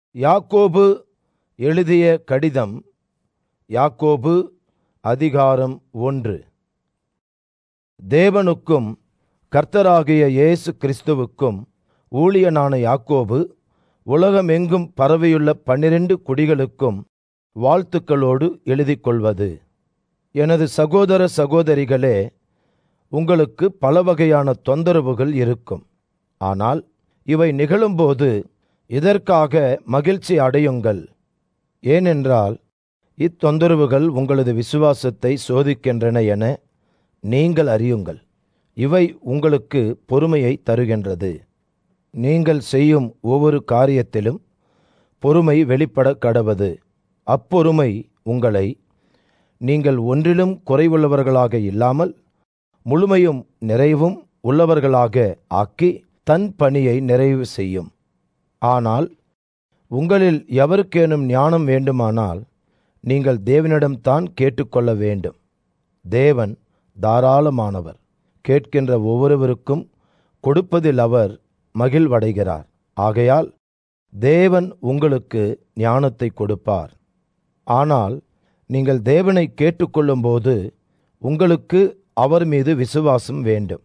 யாக்கோபு எழுதிய கடிதம் யாக்கோபு அதிகாரம் ஒன்று தேவனுக்கும் கர்த்தராகிய இயேசு கிறிஸ்துவுக்கும் ஊழியனான யாக்கோபு உலகமெங்கும் பரவியுள்ள பன்னிரண்டு குடிகளுக்கும் வாழ்த்துக்களோடு எழுதிக் கொள்வது எனது சகோதர சகோதரிகளே உங்களுக்கு பல வகையான தொந்தரவுகள் இருக்கும் ஆனால் இவை நிகழும்போது இதற்காக மகிழ்ச்சி அடையுங்கள் ஏனென்றால் இத்தொந்தரவுகள் உங்களது விசுவாசத்தை சோதிக்கின்றன என நீங்கள் அறியுங்கள் இவை உங்களுக்கு பொறுமையை தருகின்றது நீங்கள் செய்யும் ஒவ்வொரு காரியத்திலும் பொறுமை வெளிப்பட கடவது அப்பொறுமை உங்களை நீங்கள் ஒன்றிலும் குறைவுள்ளவர்களாக இல்லாமல் முழுமையும் நிறைவும் உள்ளவர்களாக ஆக்கி தன் பணியை நிறைவு செய்யும் ஆனால் உங்களில் எவருக்கேனும் ஞானம் வேண்டுமானால் நீங்கள் தேவனிடம்தான் கேட்டுக்கொள்ள வேண்டும் தேவன் தாராளமானவர் கேட்கின்ற ஒவ்வொருவருக்கும் கொடுப்பதில் அவர் மகிழ்வடைகிறார் ஆகையால் தேவன் உங்களுக்கு ஞானத்தை கொடுப்பார் ஆனால் நீங்கள் தேவனை கேட்டுக்கொள்ளும்போது உங்களுக்கு அவர் மீது விசுவாசம் வேண்டும்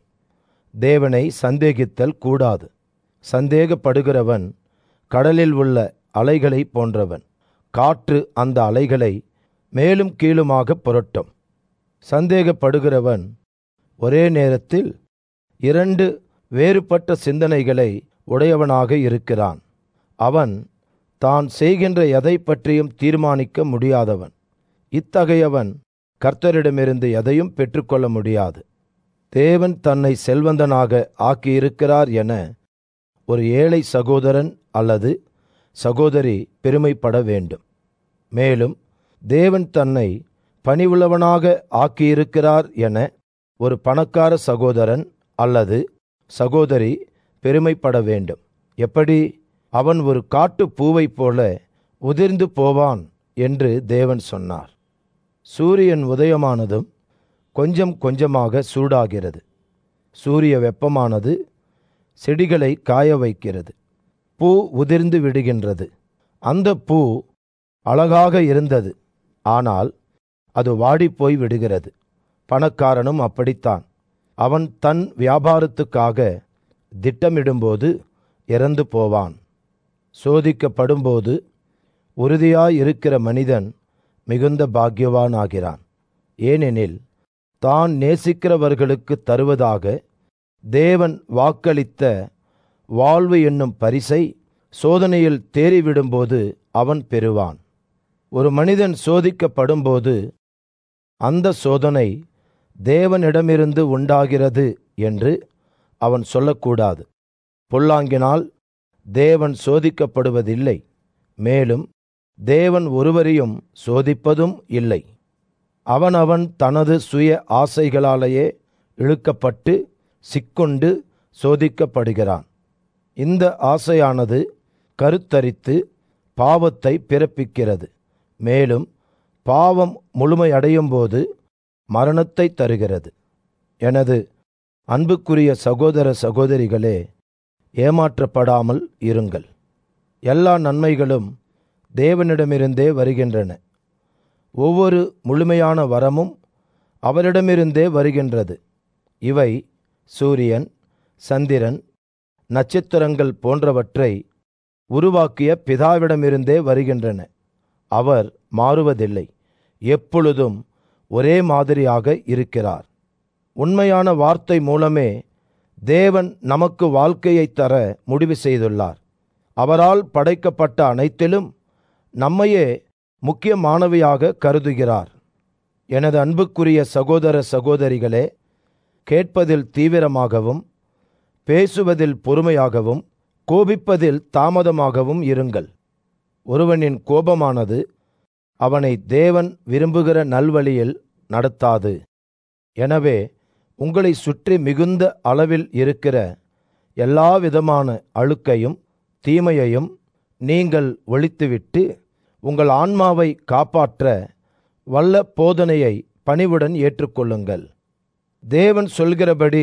தேவனை சந்தேகித்தல் கூடாது சந்தேகப்படுகிறவன் கடலில் உள்ள அலைகளை போன்றவன் காற்று அந்த அலைகளை மேலும் கீழுமாக புரட்டும் சந்தேகப்படுகிறவன் ஒரே நேரத்தில் இரண்டு வேறுபட்ட சிந்தனைகளை உடையவனாக இருக்கிறான் அவன் தான் செய்கின்ற எதை பற்றியும் தீர்மானிக்க முடியாதவன் இத்தகையவன் கர்த்தரிடமிருந்து எதையும் பெற்றுக்கொள்ள முடியாது தேவன் தன்னை செல்வந்தனாக ஆக்கியிருக்கிறார் என ஒரு ஏழை சகோதரன் அல்லது சகோதரி பெருமைப்பட வேண்டும் மேலும் தேவன் தன்னை பணிவுள்ளவனாக ஆக்கியிருக்கிறார் என ஒரு பணக்கார சகோதரன் அல்லது சகோதரி பெருமைப்பட வேண்டும் எப்படி அவன் ஒரு காட்டு பூவைப் போல உதிர்ந்து போவான் என்று தேவன் சொன்னார் சூரியன் உதயமானதும் கொஞ்சம் கொஞ்சமாக சூடாகிறது சூரிய வெப்பமானது செடிகளை காய வைக்கிறது பூ உதிர்ந்து விடுகின்றது அந்த பூ அழகாக இருந்தது ஆனால் அது வாடிப்போய் விடுகிறது பணக்காரனும் அப்படித்தான் அவன் தன் வியாபாரத்துக்காக திட்டமிடும்போது இறந்து போவான் சோதிக்கப்படும்போது உறுதியாயிருக்கிற மனிதன் மிகுந்த பாக்கியவானாகிறான் ஏனெனில் தான் நேசிக்கிறவர்களுக்கு தருவதாக தேவன் வாக்களித்த வாழ்வு என்னும் பரிசை சோதனையில் தேறிவிடும்போது அவன் பெறுவான் ஒரு மனிதன் சோதிக்கப்படும்போது அந்த சோதனை தேவனிடமிருந்து உண்டாகிறது என்று அவன் சொல்லக்கூடாது பொல்லாங்கினால் தேவன் சோதிக்கப்படுவதில்லை மேலும் தேவன் ஒருவரையும் சோதிப்பதும் இல்லை அவனவன் தனது சுய ஆசைகளாலேயே இழுக்கப்பட்டு சிக்கொண்டு சோதிக்கப்படுகிறான் இந்த ஆசையானது கருத்தரித்து பாவத்தை பிறப்பிக்கிறது மேலும் பாவம் முழுமையடையும் போது மரணத்தை தருகிறது எனது அன்புக்குரிய சகோதர சகோதரிகளே ஏமாற்றப்படாமல் இருங்கள் எல்லா நன்மைகளும் தேவனிடமிருந்தே வருகின்றன ஒவ்வொரு முழுமையான வரமும் அவரிடமிருந்தே வருகின்றது இவை சூரியன் சந்திரன் நட்சத்திரங்கள் போன்றவற்றை உருவாக்கிய பிதாவிடமிருந்தே வருகின்றன அவர் மாறுவதில்லை எப்பொழுதும் ஒரே மாதிரியாக இருக்கிறார் உண்மையான வார்த்தை மூலமே தேவன் நமக்கு வாழ்க்கையை தர முடிவு செய்துள்ளார் அவரால் படைக்கப்பட்ட அனைத்திலும் நம்மையே முக்கியமானவையாக கருதுகிறார் எனது அன்புக்குரிய சகோதர சகோதரிகளே கேட்பதில் தீவிரமாகவும் பேசுவதில் பொறுமையாகவும் கோபிப்பதில் தாமதமாகவும் இருங்கள் ஒருவனின் கோபமானது அவனை தேவன் விரும்புகிற நல்வழியில் நடத்தாது எனவே உங்களை சுற்றி மிகுந்த அளவில் இருக்கிற எல்லா விதமான அழுக்கையும் தீமையையும் நீங்கள் ஒழித்துவிட்டு உங்கள் ஆன்மாவை காப்பாற்ற வல்ல போதனையை பணிவுடன் ஏற்றுக்கொள்ளுங்கள் தேவன் சொல்கிறபடி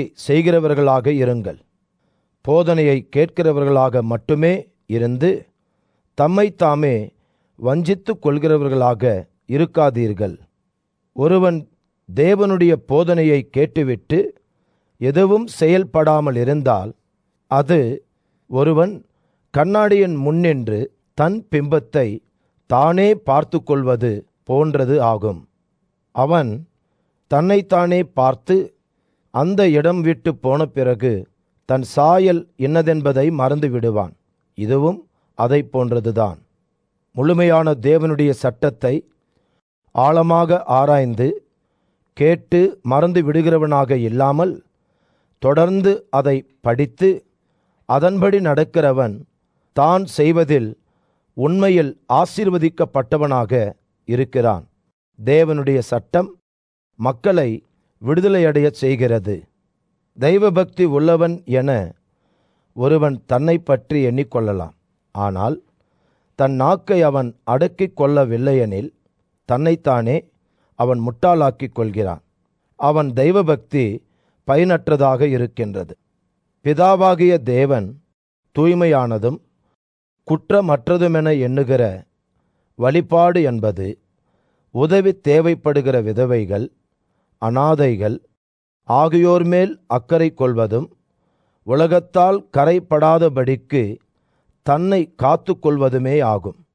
செய்கிறவர்களாக இருங்கள் போதனையை கேட்கிறவர்களாக மட்டுமே இருந்து தம்மை தாமே வஞ்சித்துக் கொள்கிறவர்களாக இருக்காதீர்கள் ஒருவன் தேவனுடைய போதனையை கேட்டுவிட்டு எதுவும் செயல்படாமல் இருந்தால் அது ஒருவன் கண்ணாடியின் முன்னின்று தன் பிம்பத்தை தானே பார்த்து கொள்வது போன்றது ஆகும் அவன் தன்னைத்தானே பார்த்து அந்த இடம் விட்டு போன பிறகு தன் சாயல் இன்னதென்பதை மறந்து விடுவான் இதுவும் அதை போன்றதுதான் முழுமையான தேவனுடைய சட்டத்தை ஆழமாக ஆராய்ந்து கேட்டு மறந்து விடுகிறவனாக இல்லாமல் தொடர்ந்து அதை படித்து அதன்படி நடக்கிறவன் தான் செய்வதில் உண்மையில் ஆசீர்வதிக்கப்பட்டவனாக இருக்கிறான் தேவனுடைய சட்டம் மக்களை விடுதலையடையச் செய்கிறது தெய்வபக்தி உள்ளவன் என ஒருவன் தன்னை பற்றி எண்ணிக்கொள்ளலாம் ஆனால் தன் நாக்கை அவன் அடக்கிக் கொள்ளவில்லையெனில் தன்னைத்தானே அவன் முட்டாளாக்கிக் கொள்கிறான் அவன் தெய்வபக்தி பயனற்றதாக இருக்கின்றது பிதாவாகிய தேவன் தூய்மையானதும் குற்றமற்றதுமென எண்ணுகிற வழிபாடு என்பது உதவி தேவைப்படுகிற விதவைகள் அனாதைகள் ஆகியோர் மேல் அக்கறை கொள்வதும் உலகத்தால் கரைப்படாதபடிக்கு தன்னை காத்து கொள்வதுமே ஆகும்